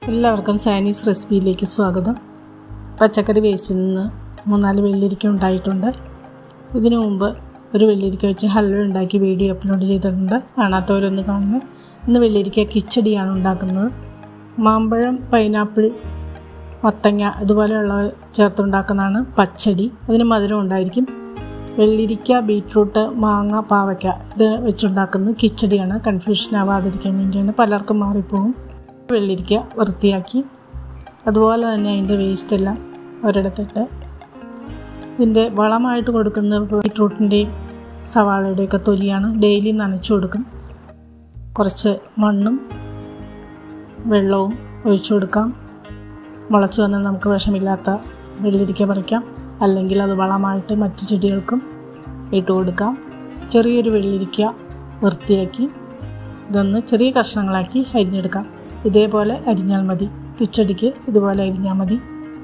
എല്ലാവർക്കും ചൈനീസ് റെസിപ്പിയിലേക്ക് സ്വാഗതം പച്ചക്കറി വേസ്റ്റിൽ നിന്ന് മൂന്നാല് വെള്ളിരിക്ക ഉണ്ടായിട്ടുണ്ട് ഇതിനു മുമ്പ് ഒരു വെള്ളിരിക്ക വെച്ച് ഹൽവ ഉണ്ടാക്കി വീഡിയോ അപ്ലോഡ് ചെയ്തിട്ടുണ്ട് കാണാത്തവരൊന്ന് കാണുന്നത് ഇന്ന് വെള്ളിരിക്ക കിച്ചടിയാണ് ഉണ്ടാക്കുന്നത് മാമ്പഴം പൈനാപ്പിൾ മത്തങ്ങ ഇതുപോലെയുള്ള ചേർത്തുണ്ടാക്കുന്നതാണ് പച്ചടി അതിന് മധുരം ഉണ്ടായിരിക്കും വെള്ളിരിക്ക ബീട്രൂട്ട് മാങ്ങ പാവയ്ക്ക ഇത് വെച്ചുണ്ടാക്കുന്നത് കിച്ചടിയാണ് കൺഫ്യൂഷൻ ആവാതിരിക്കാൻ വേണ്ടിയാണ് പലർക്കും മാറിപ്പോകും വെള്ളിരിക്ക വൃത്തിയാക്കി അതുപോലെ തന്നെ അതിൻ്റെ വേസ്റ്റെല്ലാം ഒരിടത്തിട്ട് ഇതിൻ്റെ വളമായിട്ട് കൊടുക്കുന്ന ബീട്രൂട്ടിൻ്റെയും സവാളയുടെയൊക്കെ തൊലിയാണ് ഡെയിലി നനച്ചു കൊടുക്കും കുറച്ച് മണ്ണും വെള്ളവും ഒഴിച്ചു കൊടുക്കാം മുളച്ചു വന്നാൽ നമുക്ക് വിഷമില്ലാത്ത വെള്ളിരിക്ക പറിക്കാം അല്ലെങ്കിൽ അത് വളമായിട്ട് മറ്റു ചെടികൾക്കും ഇട്ട് കൊടുക്കാം ചെറിയൊരു വെള്ളിരിക്ക വൃത്തിയാക്കി ഇതൊന്ന് ചെറിയ കഷ്ണങ്ങളാക്കി അരിഞ്ഞെടുക്കാം ഇതേപോലെ അരിഞ്ഞാൽ മതി കിച്ചടിക്ക് ഇതുപോലെ അരിഞ്ഞാൽ മതി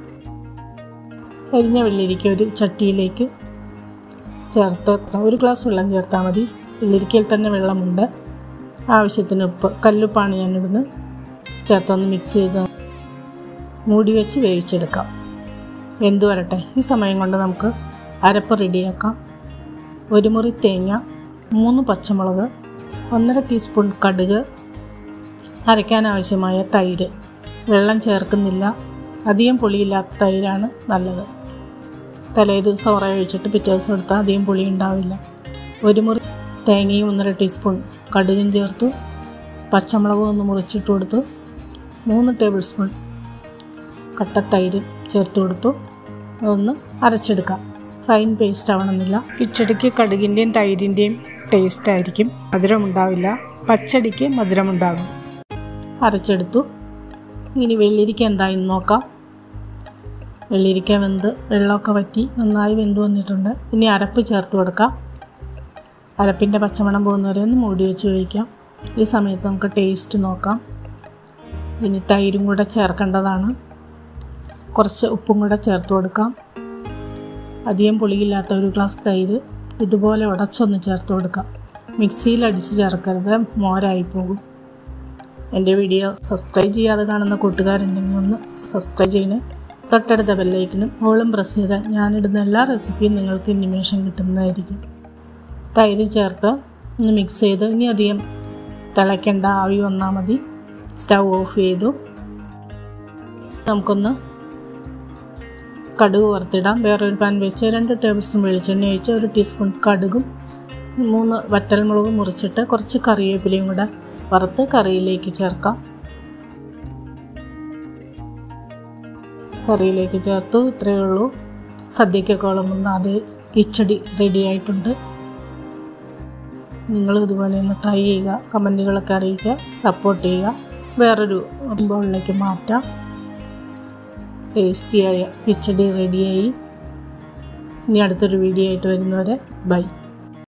അരിഞ്ഞ വെള്ളിരിക്ക ഒരു ചട്ടിയിലേക്ക് ചേർത്ത് ഒരു ഗ്ലാസ് വെള്ളം ചേർത്താൽ മതി വെള്ളിരിക്കയിൽ തന്നെ വെള്ളമുണ്ട് ആവശ്യത്തിന് ഉപ്പ് കല്ലുപ്പാണ് ഞാനിടുന്നത് ചേർത്തൊന്ന് മിക്സ് ചെയ്ത് മൂടി വെച്ച് വേവിച്ചെടുക്കാം വെന്ത് വരട്ടെ ഈ സമയം കൊണ്ട് നമുക്ക് അരപ്പ് റെഡിയാക്കാം ഒരു മുറി തേങ്ങ മൂന്ന് പച്ചമുളക് ഒന്നര ടീസ്പൂൺ കടുക് അരയ്ക്കാൻ ആവശ്യമായ തൈര് വെള്ളം ചേർക്കുന്നില്ല അധികം പുളിയില്ലാത്ത തൈരാണ് നല്ലത് തലേ ദിവസം ഉറ ഒഴിച്ചിട്ട് പിറ്റേ ദിവസം എടുത്താൽ അധികം പുളി ഉണ്ടാവില്ല ഒരു മുറി തേങ്ങയും ഒന്നര ടീസ്പൂൺ കടുകും ചേർത്തു പച്ചമുളകും ഒന്ന് മുറിച്ചിട്ട് കൊടുത്തു മൂന്ന് ടേബിൾ സ്പൂൺ കട്ടത്തൈര് ചേർത്ത് കൊടുത്തു ഒന്ന് അരച്ചെടുക്കാം ഫൈൻ പേസ്റ്റ് ആവണമെന്നില്ല കിച്ചടിക്ക് കടുകിൻ്റെയും തൈരിൻ്റെയും ടേസ്റ്റ് ആയിരിക്കും മധുരം ഉണ്ടാവില്ല പച്ചടിക്ക് മധുരമുണ്ടാകും അരച്ചെടുത്തു ഇനി വെള്ളിരിക്ക എന്തായെന്ന് നോക്കാം വെള്ളിരിക്ക വെന്ത് വെള്ളമൊക്കെ വറ്റി നന്നായി വെന്ത് വന്നിട്ടുണ്ട് ഇനി അരപ്പ് ചേർത്ത് കൊടുക്കാം അരപ്പിൻ്റെ പച്ചമണം പോകുന്നവരെ ഒന്ന് മൂടി വെച്ച് ഒഴിക്കാം ഈ സമയത്ത് നമുക്ക് ടേസ്റ്റ് നോക്കാം ഇനി തൈരും കൂടെ ചേർക്കേണ്ടതാണ് കുറച്ച് ഉപ്പും കൂടെ ചേർത്ത് കൊടുക്കാം അധികം പുളിയില്ലാത്ത ഒരു ഗ്ലാസ് തൈര് ഇതുപോലെ ഉടച്ചൊന്ന് ചേർത്ത് കൊടുക്കാം മിക്സിയിൽ അടിച്ച് ചേർക്കരുത് മോരായി പോകും എൻ്റെ വീഡിയോ സബ്സ്ക്രൈബ് ചെയ്യാതെ കാണുന്ന കൂട്ടുകാരുണ്ടെങ്കിൽ ഒന്ന് സബ്സ്ക്രൈബ് ചെയ്യണേ തൊട്ടടുത്ത ബെല്ലൈക്കനും ഓളും പ്രസ് ചെയ്താൽ ഞാനിടുന്ന എല്ലാ റെസിപ്പിയും നിങ്ങൾക്ക് ഇനിമേഷൻ കിട്ടുന്നതായിരിക്കും തൈര് ചേർത്ത് ഒന്ന് മിക്സ് ചെയ്ത് ഇനി അധികം തിളയ്ക്കേണ്ട ആവി വന്നാൽ മതി സ്റ്റൗ ഓഫ് ചെയ്തു നമുക്കൊന്ന് കടുക് വറുത്തിടാം വേറൊരു പാൻ വെച്ച് രണ്ട് ടേബിൾ സ്പൂൺ വെളിച്ചെണ്ണ ഒഴിച്ച് ഒരു ടീസ്പൂൺ കടുകും മൂന്ന് വറ്റൽമുളകും മുറിച്ചിട്ട് കുറച്ച് കറിവേപ്പിലയും കൂടെ വറുത്ത് കറിയിലേക്ക് ചേർക്കാം കറിയിലേക്ക് ചേർത്തു ഇത്രയേ ഉള്ളൂ സദ്യക്കൊക്കെ വിളമ്പുന്ന അതേ കിച്ചടി റെഡി ആയിട്ടുണ്ട് നിങ്ങൾ ഇതുപോലെ ഒന്ന് ട്രൈ ചെയ്യുക കമൻറ്റുകളൊക്കെ അറിയിക്കുക സപ്പോർട്ട് ചെയ്യുക വേറൊരു ബൗളിലേക്ക് മാറ്റാം ടേസ്റ്റിയായ കിച്ചടി റെഡിയായി ഇനി അടുത്തൊരു വീഡിയോ ആയിട്ട് വരുന്നവരെ ബൈ